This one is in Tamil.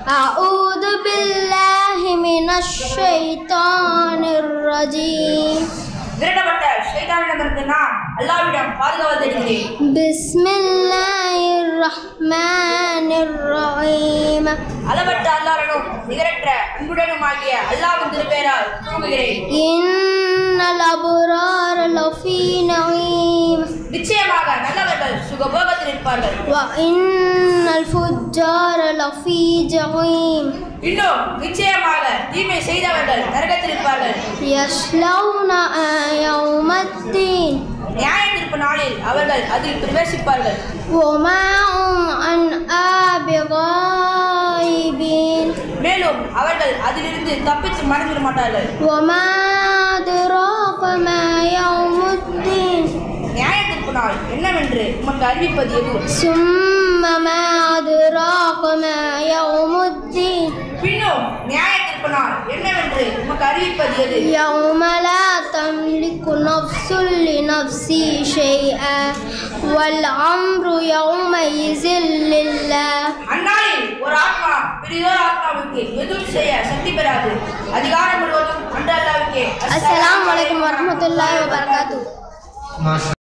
أعوذ بالله من الشيطان الرجيم விரட்டப்பட்ட ஷைத்தானிடமிருந்து நான் அல்லாவிடம் பாதுகாவல் தேடுகிறேன் بسم الله الرحمن الرحيم அளவற்ற அல்லாரனும் நிகரற்ற அன்புடனும் ஆகிய அல்லாவின் திருப்பெயரால் தூங்குகிறேன் إن الأبرار لفي نعيم நிச்சயமாக நல்லவர்கள் சுகபோகத்தில் இருப்பார்கள் وإن الفجار لفي جحيم இன்னும் நிச்சயமாக தீமை செய்தவர்கள் நரகத்தில் இருப்பார்கள் يصلونها يوم الدين நியாய தீர்ப்பு நாளில் அவர்கள் அதில் பிரவேசிப்பார்கள் وما هم عنها بغائبين மேலும் அவர்கள் அதிலிருந்து தப்பித்து மறைந்திட மாட்டார்கள் وما أدراك ما يوم الدين நியாய தீர்ப்பு நாள் என்னவென்று உமக்கு அறிவிப்பது எது ثم ما أدراك ما يوم الدين பின்னும் நியாய தீர்ப்பு நாள் என்னவென்று உமக்கு அறிவிப்பது எது يوم لا تملك نفس لنفس شيئا والأمر يومئذ لله அந்நாளில் ஒரு ஆத்மா பிரிதோர் ஆத்மாவுக்கு எதுவும் செய்ய சக்தி பெறாது அதிகாரம் முழுவதும் அன்று அல்லாவுக்கே السلام عليكم ورحمة الله وبركاته